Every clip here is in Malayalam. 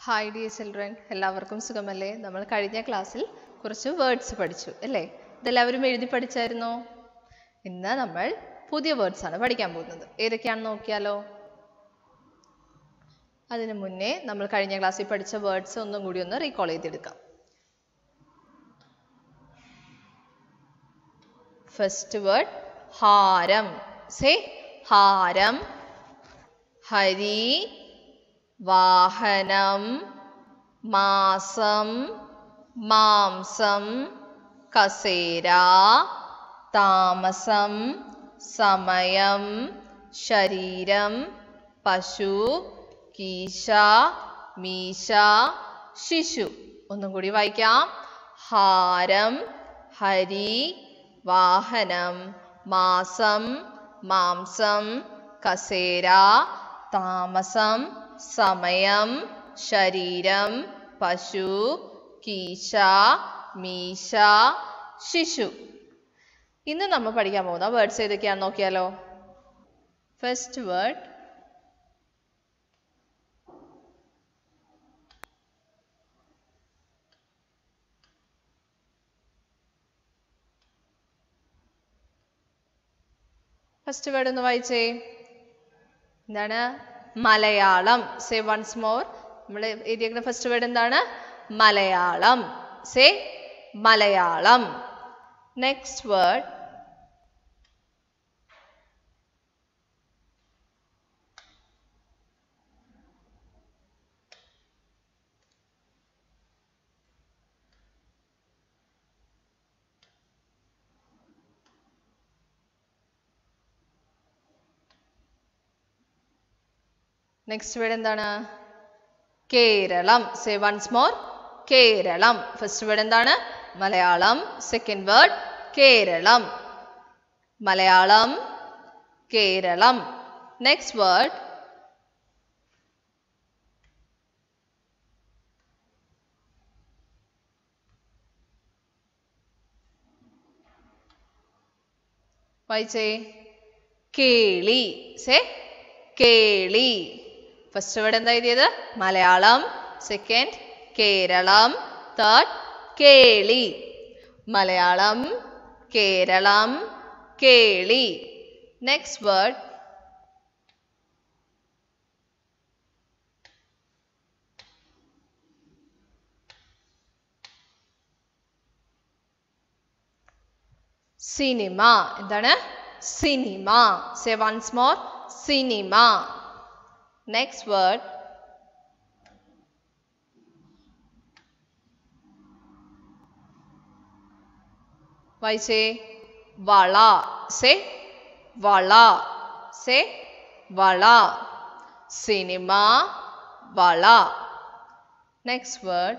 ഹായ് ഡിയർ ചിൽഡ്രൻ എല്ലാവർക്കും സുഖമല്ലേ നമ്മൾ കഴിഞ്ഞ ക്ലാസ്സിൽ കുറച്ച് വേർഡ്സ് പഠിച്ചു അല്ലേ ഇതെല്ലാവരും എഴുതി പഠിച്ചായിരുന്നോ ഇന്ന് നമ്മൾ പുതിയ വേർഡ്സ് ആണ് പഠിക്കാൻ പോകുന്നത് ഏതൊക്കെയാണെന്ന് നോക്കിയാലോ അതിനു മുന്നേ നമ്മൾ കഴിഞ്ഞ ക്ലാസ്സിൽ പഠിച്ച വേർഡ്സ് ഒന്നും കൂടി ഒന്ന് റീകോൾ ചെയ്തെടുക്കാം ഫസ്റ്റ് വേർഡ് ഹാരം സേ ഹാരം ഹരി വാഹനം മാസം മാംസം കസേര താമസം സമയം ശരീരം പശു കീശ മീശ ശിശു ഒന്നും കൂടി വായിക്കാം ഹാരം ഹരി വാഹനം മാസം മാംസം കസേര താമസം സമയം ശരീരം പശു കീശ മീശ ശിശു ഇന്ന് നമ്മൾ പഠിക്കാൻ പോകുന്ന വേർഡ്സ് ഏതൊക്കെയാണെന്ന് നോക്കിയാലോ ഫസ്റ്റ് വേർഡ് ഫസ്റ്റ് വേർഡ് ഒന്ന് വായിച്ചേ എന്താണ് മലയാളം സേ വൺസ് മോർ നമ്മൾ എഴുതിയേക്കുന്ന ഫസ്റ്റ് വേർഡ് എന്താണ് Malayalam say Malayalam next word next word എന്താണ് Keralam say once more Keralam first word എന്താണ് Malayalam second word Keralam Malayalam Keralam next word വായിച്ചേ കേളി സേ കേളി ഫസ്റ്റ് വേർഡ് എന്താ എഴുതിയത് മലയാളം സെക്കൻഡ് കേരളം തേർഡ് കേളി മലയാളം കേരളം കേളി നെക്സ്റ്റ് വേർഡ് സിനിമ എന്താണ് cinema say once more cinema next word വായിച്ചേ വള സേ വള സേ വള സിനിമ വള നെക്സ്റ്റ് വേർഡ്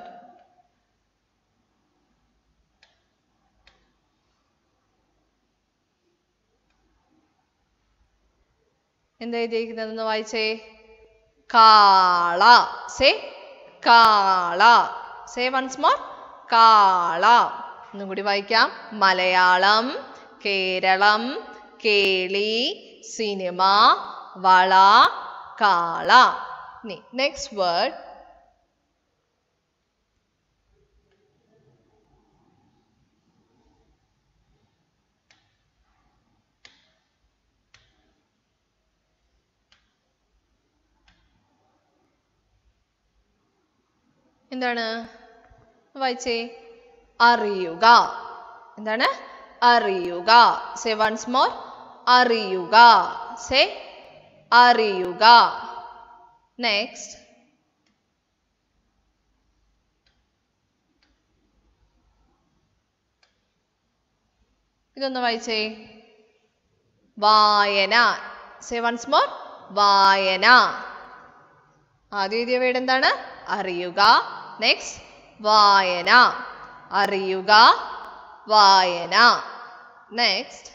എന്താ എഴുതിയിരിക്കുന്നതെന്ന് വായിച്ചേ കാള സേ കാള സേ വൺസ് മോർ കാള ഒന്നും കൂടി വായിക്കാം മലയാളം കേരളം കേളി സിനിമ വള കാള ഇനി നെക്സ്റ്റ് വേർഡ് എന്താണ് വായിച്ചേ അറിയുക എന്താണ് അറിയുക സേ വൺസ് മോർ അറിയുക സേ അറിയുക നെക്സ്റ്റ് ഇതൊന്ന് വായിച്ചേ വായന സേ വൺസ് മോർ വായന ആദ്യം എഴുതിയ വേർഡ് എന്താണ് അറിയുക നെക്സ്റ്റ് വായന അറിയുക വായന നെക്സ്റ്റ്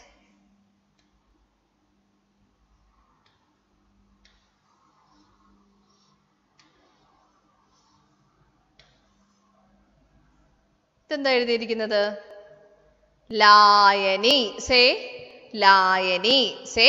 ഇതെന്താ എഴുതിയിരിക്കുന്നത് ലായനി സേ ലായനി സേ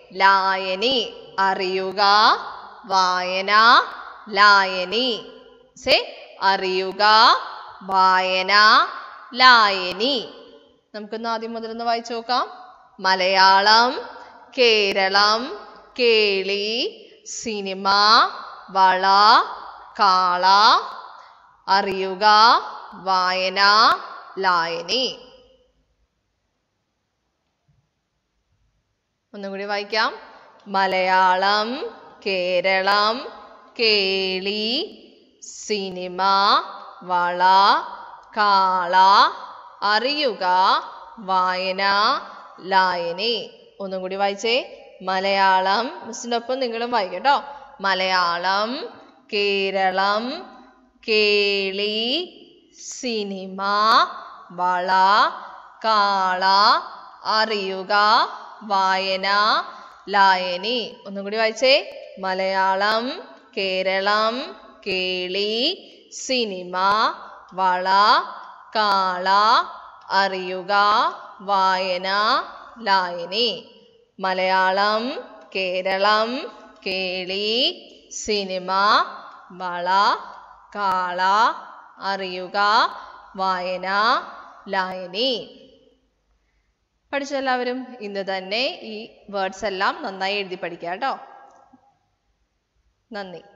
ലായനി അറിയുക വായന ലായനി സേ അറിയുക വായന ലായനി നമുക്കൊന്ന് ആദ്യം മുതലൊന്ന് വായിച്ചു നോക്കാം മലയാളം കേരളം കേളി സിനിമ വള കാള അറിയുക വായന ലായനി ഒന്നും കൂടി വായിക്കാം മലയാളം കേരളം കേളി സിനിമ വള കാള അറിയുക വായന ലായനി ഒന്നും കൂടി വായിച്ചേ മലയാളം മിസ്സിൻ്റെ ഒപ്പം നിങ്ങളും വായിക്കട്ടോ മലയാളം കേരളം കേളി സിനിമ വള കാള അറിയുക വായന ലായനി ഒന്നും കൂടി വായിച്ചേ മലയാളം കേരളം കേളി സിനിമ വള കാള അറിയുക വായന ലായനി മലയാളം കേരളം കേളി സിനിമ വള കാള അറിയുക വായന ലായനി പഠിച്ച എല്ലാവരും ഇന്ന് തന്നെ ഈ വേർഡ്സ് എല്ലാം നന്നായി എഴുതി പഠിക്കുക കേട്ടോ നന്ദി